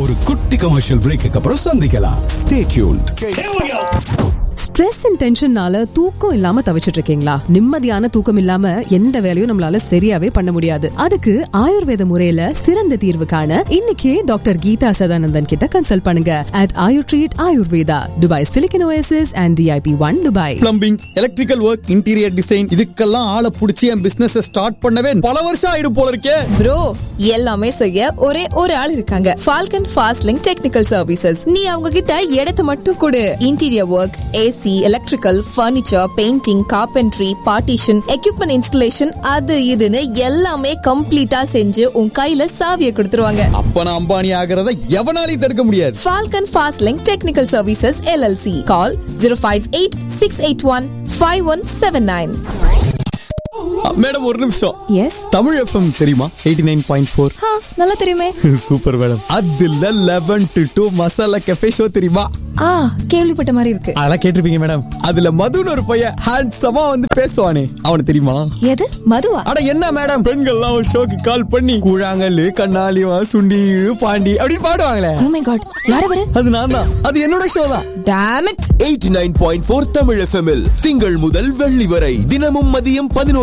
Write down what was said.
ஒரு குட்டி commercial break அப்புறம் சந்திக்கலாம் ஸ்டே டியூன்ட் ஸ்ட்ரெஸ் அண்ட் டென்ஷன்னால தூக்கம் இல்லாம தவிச்சிட்டு இருக்கீங்களா நிம்மதியான தூக்கம் இல்லாம எந்த வேலையும் நம்மளால சரியாவே பண்ண முடியாது அதுக்கு ஆயுர்வேத முறையில சிறந்த தீர்வு காண இன்னைக்கே டாக்டர் கீதா சதானந்தன் கிட்ட கன்சல்ட் பண்ணுங்க at Ayur treat Ayurveda Dubai Silicon Oasis and DIP one Dubai plumbing electrical work interior design இதுக்கெல்லாம் ஆளை பிடிச்சி என் பிசினஸ் ஸ்டார்ட் பண்ணவே பல வருஷம் ஆயிடும் போல இருக்கே ப்ரோ எல்லாமே செய்ய ஒரே ஒரு ஆள் இருக்காங்க Falcon fast link technical services நீ அவங்க கிட்ட இடத்தை மட்டும் கொடு interior work AC electrical furniture painting carpentry partition equipment installation அது இதுன்னு எல்லாமே கம்ப்ளீட்டா செஞ்சு உன் கையில சாவியை கொடுத்துருவாங்க அப்ப நான் அம்பானி ஆகிறத எவனாலையும் தடுக்க முடியாது Falcon fast link technical Services LLC call zero five eight six eight one five one seven nine madam ஒரு நிமிஷம் எஸ் தமிழ் எஃப்எம் தெரியுமா எயிட்டி நைன் பாயிண்ட் ஃபோர் நல்லா தெரியுமே சூப்பர் மேடம் அதுல eleven to two Masala Cafe show தெரியுமா ஆ கேள்விப்பட்ட மாதிரி இருக்கு அதெல்லாம் கேட்டிருப்பீங்க மேடம் அதுல மதுன்னு ஒரு பையன் ஹேண்ட்ஸமா வந்து பேசுவானே அவனுக்கு தெரியுமா எது மதுவா அட என்ன மேடம் பெண்கள்லாம் ஒரு ஷோக்கு கால் பண்ணி கூழாங்கல்லு கண்ணாலி சுண்டி பாண்டி அப்படின்னு பாடுவாங்களே ஓ மை காட் யார் அவரு அது நான் தான் அது என்னோட ஷோ தான் டாம் இட் eighty nine point four Tamil எஃப்எம்எல் திங்கள் முதல் வெள்ளி வரை தினமும் மதியம் பதினோரு